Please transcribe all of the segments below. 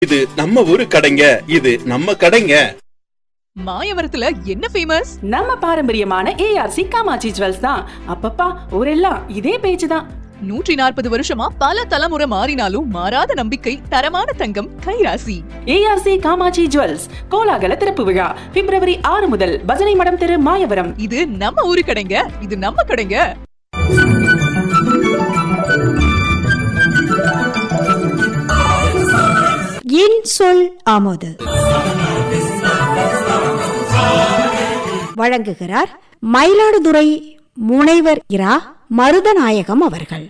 இது நம்ம ஊரு கடைங்க இது நம்ம கடைங்க மாயவரத்துல என்ன ஃபேமஸ் நம்ம பாரம்பரியமான ஏஆர்சி காமாட்சி ஜுவல்ஸ் தான் அப்பப்பா ஊரெல்லாம் இதே பேச்சு தான் நூற்றி நாற்பது வருஷமா பல தலைமுறை மாறினாலும் மாறாத நம்பிக்கை தரமான தங்கம் கைராசி ஏஆர்சி காமாட்சி ஜுவல்ஸ் கோலாகல திறப்பு விழா பிப்ரவரி ஆறு முதல் பஜனை மடம் தெரு மாயவரம் இது நம்ம ஊரு கடைங்க இது நம்ம கடைங்க என் சொல் ஆமோது வழங்குகிறார் மயிலாடுதுறை முனைவர் இரா மருதநாயகம் அவர்கள்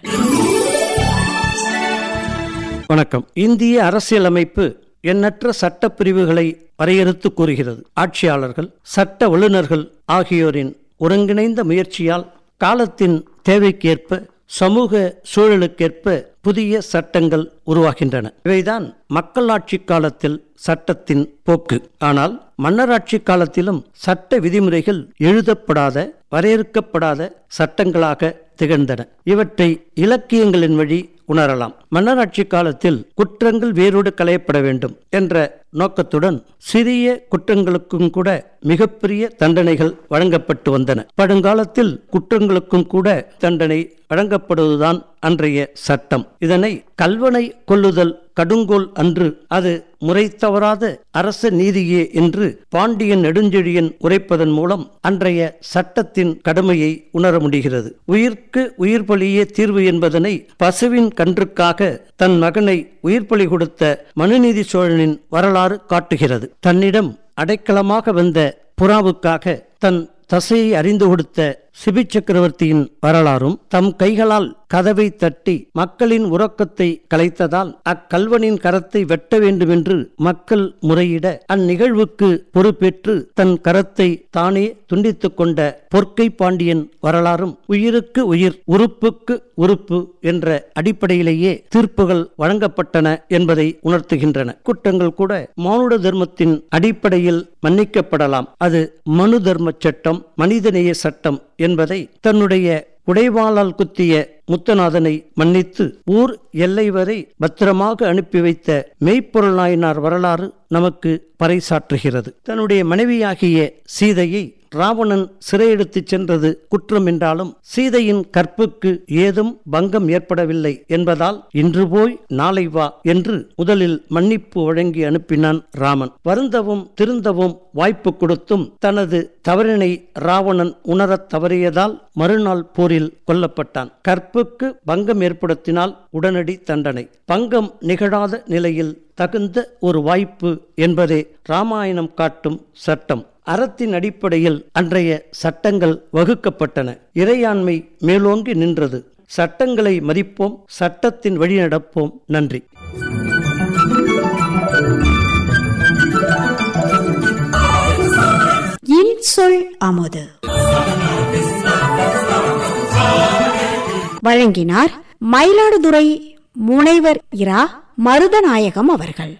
வணக்கம் இந்திய அரசியலமைப்பு எண்ணற்ற சட்ட பிரிவுகளை வரையறுத்து கூறுகிறது ஆட்சியாளர்கள் சட்ட வல்லுநர்கள் ஆகியோரின் ஒருங்கிணைந்த முயற்சியால் காலத்தின் தேவைக்கேற்ப சமூக சூழலுக்கேற்ப புதிய சட்டங்கள் உருவாகின்றன இவைதான் மக்களாட்சி காலத்தில் சட்டத்தின் போக்கு ஆனால் மன்னராட்சி காலத்திலும் சட்ட விதிமுறைகள் எழுதப்படாத வரையறுக்கப்படாத சட்டங்களாக திகழ்ந்தன இவற்றை இலக்கியங்களின் வழி உணரலாம் மன்னராட்சி காலத்தில் குற்றங்கள் வேரோடு களையப்பட வேண்டும் என்ற நோக்கத்துடன் சிறிய குற்றங்களுக்கும் கூட மிகப்பெரிய தண்டனைகள் வழங்கப்பட்டு வந்தன பழங்காலத்தில் குற்றங்களுக்கும் கூட தண்டனை வழங்கப்படுவதுதான் அன்றைய சட்டம் இதனை கல்வனை கொல்லுதல் கடுங்கோல் அன்று அது முறை தவறாத அரச நீதியே என்று பாண்டியன் நெடுஞ்செழியன் உரைப்பதன் மூலம் அன்றைய சட்டத்தின் கடுமையை உணர முடிகிறது உயிர்க்கு உயிர் பலியே தீர்வு என்பதனை பசுவின் கன்றுக்காக தன் மகனை உயிர் பலி கொடுத்த மனுநீதி சோழனின் வரலாறு காட்டுகிறது தன்னிடம் அடைக்கலமாக வந்த புறாவுக்காக தன் தசையை அறிந்து கொடுத்த சிபி சக்கரவர்த்தியின் வரலாறும் தம் கைகளால் கதவை தட்டி மக்களின் உறக்கத்தை கலைத்ததால் அக்கல்வனின் கரத்தை வெட்ட வேண்டும் என்று மக்கள் முறையிட அந்நிகழ்வுக்கு பொறுப்பேற்று தன் கரத்தை தானே துண்டித்துக் கொண்ட பொற்கை பாண்டியன் வரலாறும் உயிருக்கு உயிர் உறுப்புக்கு உறுப்பு என்ற அடிப்படையிலேயே தீர்ப்புகள் வழங்கப்பட்டன என்பதை உணர்த்துகின்றன குற்றங்கள் கூட மானுட தர்மத்தின் அடிப்படையில் மன்னிக்கப்படலாம் அது மனு தர்ம சட்டம் மனிதநேய சட்டம் என்பதை தன்னுடைய உடைவாளால் குத்திய முத்தநாதனை மன்னித்து ஊர் எல்லை வரை பத்திரமாக அனுப்பி வைத்த மெய்ப்பொருள் நாயனார் வரலாறு நமக்கு பறைசாற்றுகிறது தன்னுடைய மனைவியாகிய சீதையை ராவணன் சிறையெடுத்துச் சென்றது குற்றம் என்றாலும் சீதையின் கற்புக்கு ஏதும் பங்கம் ஏற்படவில்லை என்பதால் இன்று போய் நாளை வா என்று முதலில் மன்னிப்பு வழங்கி அனுப்பினான் ராமன் வருந்தவும் திருந்தவும் வாய்ப்பு கொடுத்தும் தனது தவறினை ராவணன் உணரத் தவறியதால் மறுநாள் போரில் கொல்லப்பட்டான் கற்புக்கு பங்கம் ஏற்படுத்தினால் உடனடி தண்டனை பங்கம் நிகழாத நிலையில் தகுந்த ஒரு வாய்ப்பு என்பதே ராமாயணம் காட்டும் சட்டம் அறத்தின் அடிப்படையில் அன்றைய சட்டங்கள் வகுக்கப்பட்டன இறையாண்மை மேலோங்கி நின்றது சட்டங்களை மதிப்போம் சட்டத்தின் வழி நடப்போம் நன்றி என் சொல் ஆமோது வழங்கினார் மயிலாடுதுறை முனைவர் இரா மருதநாயகம் அவர்கள்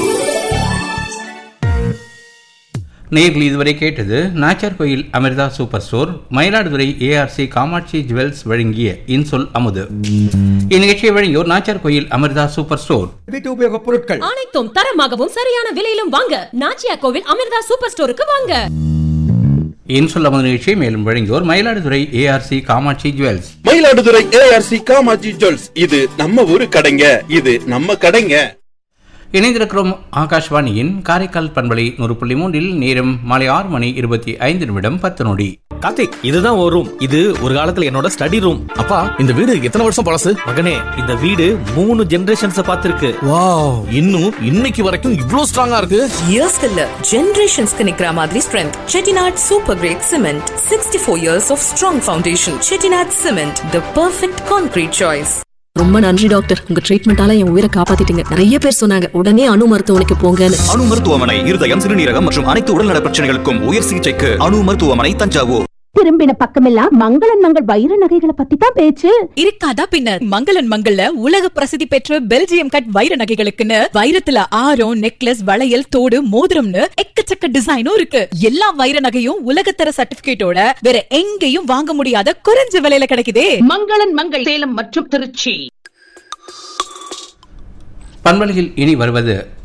நேர்கள் இதுவரை கேட்டது Nachiyar Koil Amirtha super store Mayiladuthurai ARC Kamatchi jewels வழங்கிய இன்சொல் அமுது இந்நிகழ்ச்சியை வழங்கியோர் நாச்சர் கோயில் அமிர்தா சூப்பர் ஸ்டோர் வீட்டு உபயோகப் பொருட்கள் அனைத்தும் தரமாகவும் சரியான விலையிலும் வாங்க நாச்சியா கோவில் அமிர்தா சூப்பர் ஸ்டோருக்கு வாங்க இன்சொல் அமுது நிகழ்ச்சியை மேலும் வழங்கியோர் Mayiladuthurai ARC Kamatchi jewels Mayiladuthurai ARC Kamatchi jewels இது நம்ம ஊரு கடைங்க இது நம்ம கடைங்க இணைந்திருக்கிறோம் ஆகாஷ்வாணியின் காரைக்கால் பண்பலை நூறு புள்ளி மூன்றில் நேரம் மாலை ஆறு மணி இருபத்தி ஐந்து நிமிடம் பத்து நொடி கார்த்திக் இதுதான் ஒரு ரூம் இது ஒரு காலத்துல என்னோட ஸ்டடி ரூம் அப்பா இந்த வீடு எத்தனை வருஷம் பழசு மகனே இந்த வீடு மூணு ஜெனரேஷன்ஸ் பார்த்திருக்கு வாவ் இன்னும் இன்னைக்கு வரைக்கும் இவ்ளோ ஸ்ட்ராங்கா இருக்கு இயர்ஸ்க்கு இல்ல ஜெனரேஷன்ஸ்க்கு நிக்கிற மாதிரி strength Chettinad super grade cement sixty four years of strong foundation Chettinad cement the perfect concrete choice ரொம்ப நன்றி டாக்டர் உங்க ட்ரீட்மெண்டால என் உயிரை காப்பாத்திட்டீங்க நிறைய பேர் சொன்னாங்க உடனே அணு மருத்துவமனைக்கு போங்கன்னு அணு மருத்துவமனை இருதயம் சிறுநீரகம் மற்றும் அனைத்து உடல்நல பிரச்சனைகளுக்கும் உயர் சிகிச்சைக்கு அணு மருத்துவமனை தஞ்சாவூர் திரும்பின பக்கமெல்லாம் மங்களன் மங்கள் வைர நகைகளை பத்தி தான் பேச்சு இருக்காதா பின்னர் மங்களன் மங்கள்ல உலக பிரசித்தி பெற்ற பெல்ஜியம் கட் வைர நகைகளுக்குன்னு வைரத்துல ஆரம் நெக்லஸ் வளையல் தோடு மோதிரம்னு எக்கச்சக்க டிசைனும் இருக்கு எல்லா வைர நகையும் உலகத்தர சர்டிபிகேட்டோட வேற எங்கேயும் வாங்க முடியாத குறைஞ்ச விலையில கிடைக்குதே மங்களன் மங்கள் சேலம் மற்றும் திருச்சி பண்பலையில் இனி வருவது